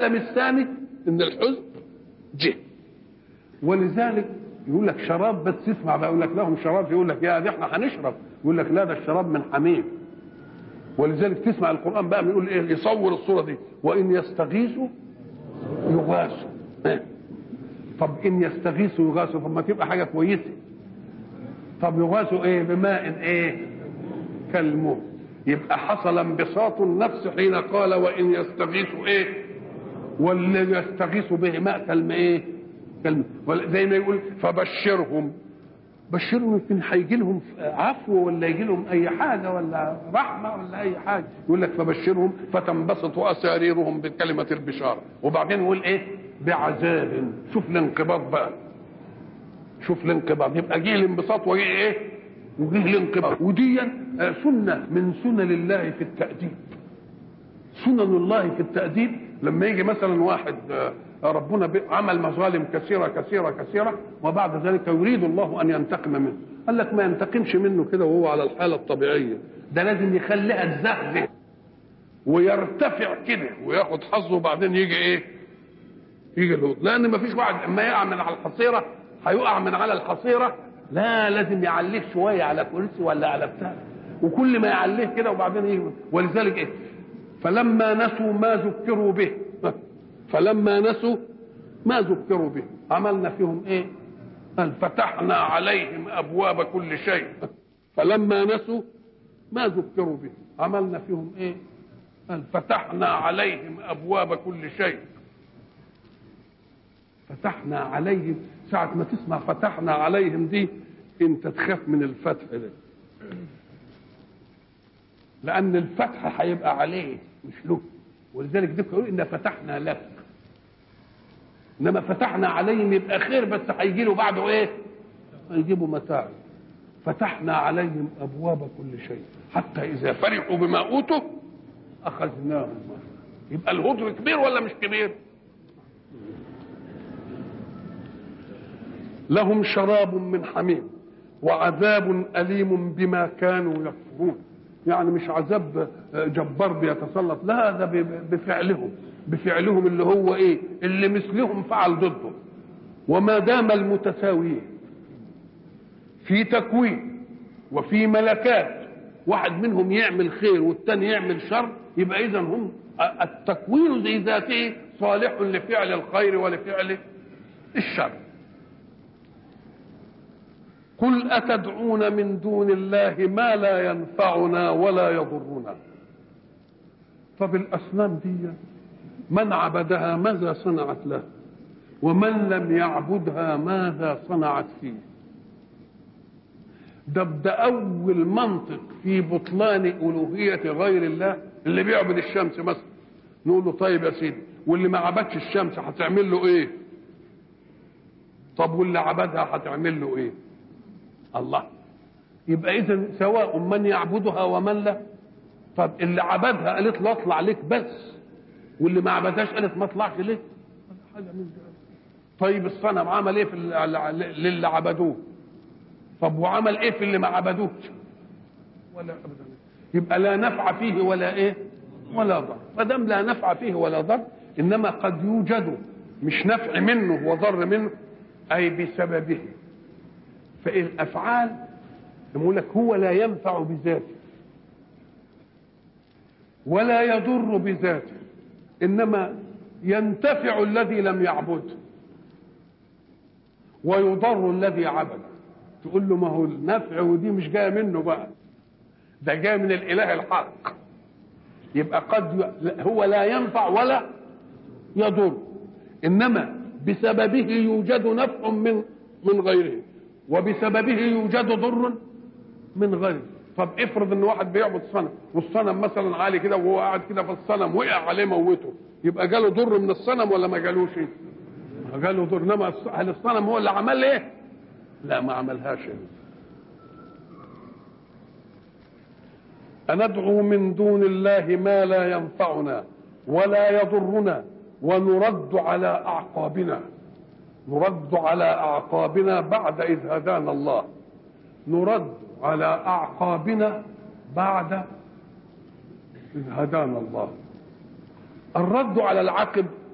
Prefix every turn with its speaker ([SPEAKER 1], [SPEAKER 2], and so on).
[SPEAKER 1] الثاني ان الحزن جه ولذلك يقول لك شراب بس تسمع بقى يقول لك لهم شراب يقول لك يا دي احنا هنشرب يقول لك لا ده الشراب من حميم ولذلك تسمع القران بقى بيقول ايه يصور الصوره دي وان يستغيثوا يغاثوا طب ان يستغيثوا يغاثوا طب ما تبقى حاجه كويسه طب يغاثوا ايه بماء ايه كالموت يبقى حصل انبساط النفس حين قال وان يستغيثوا ايه واللي يستغيثوا به ماء كالماء ايه كالماء زي ما يقول فبشرهم بشرهم يمكن هيجي لهم عفو ولا يجي لهم اي حاجه ولا رحمه ولا اي حاجه يقول لك فبشرهم فتنبسط اساريرهم بكلمه البشاره وبعدين يقول ايه بعذاب شوف الانقباض بقى شوف الانقباض يبقى جه الانبساط وجه ايه وجه الانقباض ودي سنه من سنن الله في التاديب سنن الله في التاديب لما يجي مثلا واحد ربنا عمل مظالم كثيره كثيره كثيره وبعد ذلك يريد الله ان ينتقم منه قال لك ما ينتقمش منه كده وهو على الحاله الطبيعيه ده لازم يخليها تزهزه ويرتفع كده وياخد حظه وبعدين يجي ايه يجي الهود لان ما فيش واحد اما يقع من على الحصيره هيقع من على الحصيره لا لازم يعليه شويه على كرسي ولا على بتاع وكل ما يعليه كده وبعدين يجي ولذلك ايه فلما نسوا ما ذكروا به فلما نسوا ما ذكروا به عملنا فيهم ايه قال فتحنا عليهم ابواب كل شيء فلما نسوا ما ذكروا به عملنا فيهم ايه قال فتحنا عليهم ابواب كل شيء فتحنا عليهم ساعة ما تسمع فتحنا عليهم دي انت تخاف من الفتح ده لأن الفتح هيبقى عليه مش له ولذلك دي يقول إن فتحنا لك إنما فتحنا عليهم يبقى خير بس هيجي له بعده إيه؟ هيجيبوا متاع فتحنا عليهم أبواب كل شيء حتى إذا فرحوا بما أوتوا أخذناهم يبقى الهدر كبير ولا مش كبير؟ لهم شراب من حميم وعذاب أليم بما كانوا يكفرون يعني مش عذاب جبار بيتسلط لا ده بفعلهم بفعلهم اللي هو ايه اللي مثلهم فعل ضدهم وما دام المتساويين في تكوين وفي ملكات واحد منهم يعمل خير والتاني يعمل شر يبقى اذا هم التكوين زي ذاته صالح لفعل الخير ولفعل الشر قل أتدعون من دون الله ما لا ينفعنا ولا يضرنا طب الأصنام دي من عبدها ماذا صنعت له ومن لم يعبدها ماذا صنعت فيه ده ده أول منطق في بطلان ألوهية غير الله اللي بيعبد الشمس مثلا نقول له طيب يا سيدي واللي ما عبدش الشمس هتعمل له ايه طب واللي عبدها هتعمل له ايه الله يبقى اذا سواء من يعبدها ومن لا طب اللي عبدها قالت له اطلع لك بس واللي ما عبدهاش قالت ما اطلعش ليه حاجه من طيب الصنم عمل ايه في للي عبدوه طب وعمل ايه في اللي ما عبدوش ولا ابدا يبقى لا نفع فيه ولا ايه ولا ضر ما دام لا نفع فيه ولا ضر انما قد يوجد مش نفع منه وضر منه اي بسببه فالافعال يقول لك هو لا ينفع بذاته ولا يضر بذاته انما ينتفع الذي لم يعبده ويضر الذي عبده تقول له ما هو النفع ودي مش جايه منه بقى ده جاي من الاله الحق يبقى قد هو لا ينفع ولا يضر انما بسببه يوجد نفع من من غيره وبسببه يوجد ضر من غيره طب افرض ان واحد بيعبد صنم والصنم مثلا عالي كده وهو قاعد كده في الصنم وقع عليه موته يبقى جاله ضر من الصنم ولا ما جالوش جاله ضر انما هل الصنم هو اللي عمل ايه لا ما عملهاش أندعو من دون الله ما لا ينفعنا ولا يضرنا ونرد على أعقابنا نرد على أعقابنا بعد إذ هدانا الله نرد على أعقابنا بعد إذ هدانا الله الرد على العقب